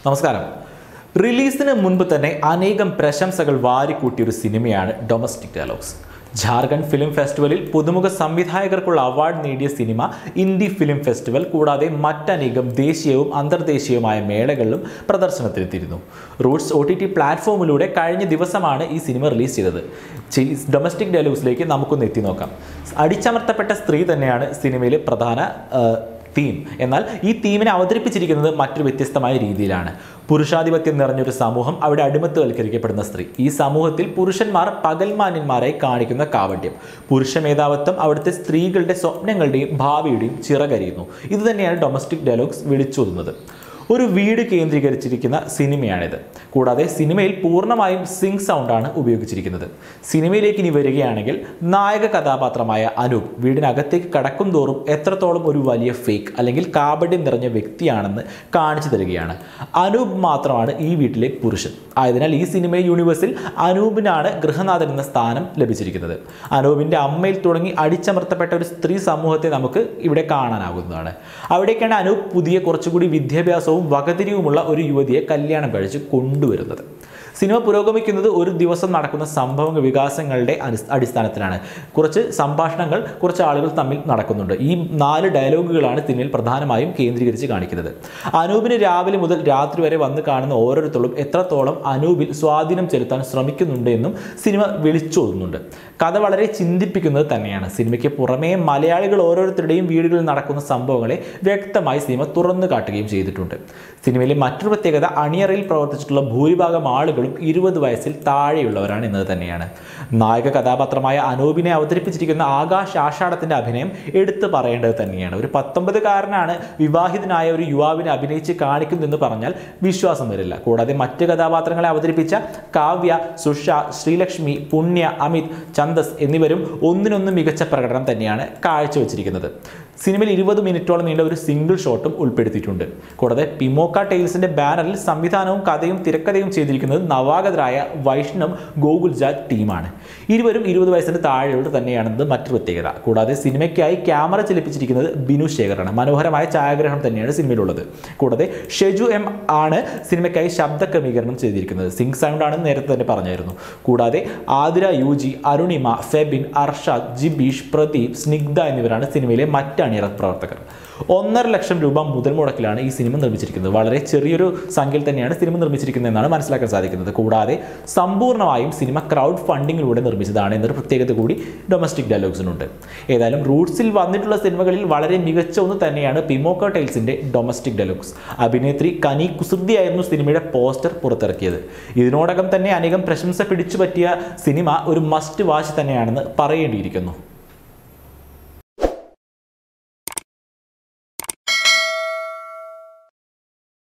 നമസ്കാരം റിലീസിന് മുൻപ് തന്നെ അനേകം പ്രശംസകൾ വാരിക്കൂട്ടിയ ഒരു സിനിമയാണ് ഡൊമസ്റ്റിക് ഡയലോഗ്സ് ജാർഖണ്ഡ് ഫിലിം ഫെസ്റ്റിവലിൽ പുതുമുഖ സംവിധായകർക്കുള്ള അവാർഡ് നേടിയ സിനിമ ഇന്ത്യ ഫിലിം ഫെസ്റ്റിവൽ കൂടാതെ മറ്റനേകം ദേശീയവും അന്തർദേശീയവുമായ മേളകളിലും പ്രദർശനത്തിലെത്തിയിരുന്നു റൂട്ട്സ് ഒ ടി ടി പ്ലാറ്റ്ഫോമിലൂടെ കഴിഞ്ഞ ദിവസമാണ് ഈ സിനിമ റിലീസ് ചെയ്തത് ഡൊമസ്റ്റിക് ഡയലോഗ്സിലേക്ക് നമുക്കൊന്ന് എത്തി നോക്കാം അടിച്ചമർത്തപ്പെട്ട സ്ത്രീ തന്നെയാണ് സിനിമയിലെ പ്രധാന ആ, തീം എന്നാൽ ഈ തീമിനെ അവതരിപ്പിച്ചിരിക്കുന്നത് മറ്റൊരു വ്യത്യസ്തമായ രീതിയിലാണ് പുരുഷാധിപത്യം നിറഞ്ഞൊരു സമൂഹം അവിടെ അടിമത്തവൽക്കരിക്കപ്പെടുന്ന സ്ത്രീ ഈ സമൂഹത്തിൽ പുരുഷന്മാർ പകൽമാന്യന്മാരായി കാണിക്കുന്ന കാവട്യം പുരുഷ മേധാവിത്വം അവിടുത്തെ സ്ത്രീകളുടെ സ്വപ്നങ്ങളുടെയും ഭാവിയുടെയും ചിറകരിയുന്നു ഇത് തന്നെയാണ് ഡൊമസ്റ്റിക് ഡയലോഗ്സ് വിളിച്ചോതുന്നത് ഒരു വീട് കേന്ദ്രീകരിച്ചിരിക്കുന്ന സിനിമയാണിത് കൂടാതെ സിനിമയിൽ പൂർണ്ണമായും സിങ് സൗണ്ടാണ് ഉപയോഗിച്ചിരിക്കുന്നത് സിനിമയിലേക്ക് ഇനി വരികയാണെങ്കിൽ നായക കഥാപാത്രമായ അനൂപ് വീടിനകത്തേക്ക് കടക്കും തോറും എത്രത്തോളം ഒരു വലിയ ഫേക്ക് അല്ലെങ്കിൽ കാപട്യം നിറഞ്ഞ വ്യക്തിയാണെന്ന് കാണിച്ചു തരികയാണ് അനൂപ് മാത്രമാണ് ഈ വീട്ടിലെ പുരുഷൻ ആയതിനാൽ ഈ സിനിമ യൂണിവേഴ്സിൽ അനൂപിനാണ് ഗൃഹനാഥൻ എന്ന സ്ഥാനം ലഭിച്ചിരിക്കുന്നത് അനൂപിൻ്റെ അമ്മയിൽ തുടങ്ങി അടിച്ചമർത്തപ്പെട്ട ഒരു സ്ത്രീ സമൂഹത്തെ നമുക്ക് ഇവിടെ കാണാനാകുന്നതാണ് അവിടേക്കാണ് അനൂപ് പുതിയ കുറച്ചുകൂടി വിദ്യാഭ്യാസവും വകതിരിവുമുള്ള ഒരു യുവതിയെ കല്യാണം കഴിച്ച് കൊണ്ടുവരുന്നത് സിനിമ പുരോഗമിക്കുന്നത് ഒരു ദിവസം നടക്കുന്ന സംഭവ വികാസങ്ങളുടെ അടിസ്- അടിസ്ഥാനത്തിലാണ് കുറച്ച് സംഭാഷണങ്ങൾ കുറച്ച് ആളുകൾ തമ്മിൽ നടക്കുന്നുണ്ട് ഈ നാല് ഡയലോഗുകളാണ് സിനിമയിൽ പ്രധാനമായും കേന്ദ്രീകരിച്ച് കാണിക്കുന്നത് അനൂപിന് രാവിലെ മുതൽ രാത്രി വരെ വന്ന് കാണുന്ന ഓരോരുത്തരും എത്രത്തോളം അനൂപിൽ സ്വാധീനം ചെലുത്താൻ ശ്രമിക്കുന്നുണ്ട് എന്നും സിനിമ വിളിച്ചോതുന്നുണ്ട് കഥ വളരെ ചിന്തിപ്പിക്കുന്നത് തന്നെയാണ് സിനിമയ്ക്ക് പുറമേ മലയാളികൾ ഓരോരുത്തരുടെയും വീടുകളിൽ നടക്കുന്ന സംഭവങ്ങളെ വ്യക്തമായി സിനിമ തുറന്നു കാട്ടുകയും ചെയ്തിട്ടുണ്ട് സിനിമയിലെ മറ്റൊരു പ്രത്യേകത അണിയറയിൽ പ്രവർത്തിച്ചിട്ടുള്ള ഭൂരിഭാഗം ആളുകളും ഇരുപത് വയസ്സിൽ താഴെയുള്ളവരാണ് എന്നത് തന്നെയാണ് നായക കഥാപാത്രമായ അനൂപിനെ അവതരിപ്പിച്ചിരിക്കുന്ന ആകാശ് ആഷാഢത്തിന്റെ അഭിനയം എടുത്തു പറയേണ്ടത് തന്നെയാണ് ഒരു പത്തൊമ്പതുകാരനാണ് വിവാഹിതനായ ഒരു യുവാവിനെ അഭിനയിച്ച് കാണിക്കുന്നതെന്ന് പറഞ്ഞാൽ വിശ്വാസം വരില്ല കൂടാതെ മറ്റ് കഥാപാത്രങ്ങളെ അവതരിപ്പിച്ച കാവ്യ സുഷ ശ്രീലക്ഷ്മി പുണ്യ അമിത് ചന്ദസ് എന്നിവരും ഒന്നിനൊന്ന് മികച്ച പ്രകടനം തന്നെയാണ് കാഴ്ചവെച്ചിരിക്കുന്നത് സിനിമയിൽ ഇരുപത് മിനിറ്റോളം നീണ്ട ഒരു സിംഗിൾ ഷോട്ടും ഉൾപ്പെടുത്തിയിട്ടുണ്ട് കൂടാതെ പിമോക്ക ടെയിൽസിന്റെ ബാനറിൽ സംവിധാനവും കഥയും തിരക്കഥയും ചെയ്തിരിക്കുന്നത് നവാഗതരായ വൈഷ്ണവ് ഗോകുൽജ ടീമാണ് ഇരുവരും ഇരുപത് വയസ്സിന് താഴെയുള്ളത് തന്നെയാണെന്നത് മറ്റൊരു പ്രത്യേകത കൂടാതെ സിനിമയ്ക്കായി ക്യാമറ ചലിപ്പിച്ചിരിക്കുന്നത് ബിനു ശേഖറാണ് മനോഹരമായ ഛായാഗ്രഹണം തന്നെയാണ് സിനിമയിലുള്ളത് കൂടാതെ ഷെജു എം ആണ് സിനിമയ്ക്കായി ശബ്ദ ക്രമീകരണം ചെയ്തിരിക്കുന്നത് സിംഗ് സൗണ്ട് ആണെന്ന് നേരത്തെ തന്നെ പറഞ്ഞായിരുന്നു കൂടാതെ ആതിര യു ജി അരുണിമ ഫെബിൻ അർഷാദ് ജിബീഷ് പ്രദീപ് സ്നിഗ്ധ എന്നിവരാണ് സിനിമയിലെ മറ്റ് അണിയറ പ്രവർത്തകർ ഒന്നര ലക്ഷം രൂപ മുതൽ മുടക്കിലാണ് ഈ സിനിമ നിർമ്മിച്ചിരിക്കുന്നത് വളരെ ചെറിയൊരു സംഖ്യയിൽ തന്നെയാണ് സിനിമ നിർമ്മിച്ചിരിക്കുന്നത് എന്നാണ് മനസ്സിലാക്കാൻ സാധിക്കുന്നത് കൂടാതെ സമ്പൂർണ്ണമായും സിനിമ ക്രൗഡ് ഫണ്ടിങ്ങിലൂടെ നിർമ്മിച്ചതാണ് എന്നൊരു പ്രത്യേകത കൂടി ഡൊമസ്റ്റിക് ഡയലോഗ്സിനുണ്ട് ഏതായാലും റൂട്ട്സിൽ വന്നിട്ടുള്ള സിനിമകളിൽ വളരെ മികച്ച ഒന്ന് തന്നെയാണ് പിമോക്ക ടൈൽസിന്റെ ഡൊമസ്റ്റിക് ഡയലോഗ്സ് അഭിനേത്രി കനി കുസൃതിയായിരുന്നു സിനിമയുടെ പോസ്റ്റർ പുറത്തിറക്കിയത് ഇതിനോടകം തന്നെ അനേകം പ്രശംസ പിടിച്ചു പറ്റിയ സിനിമ ഒരു മസ്റ്റ് വാച്ച് തന്നെയാണെന്ന് പറയേണ്ടിയിരിക്കുന്നു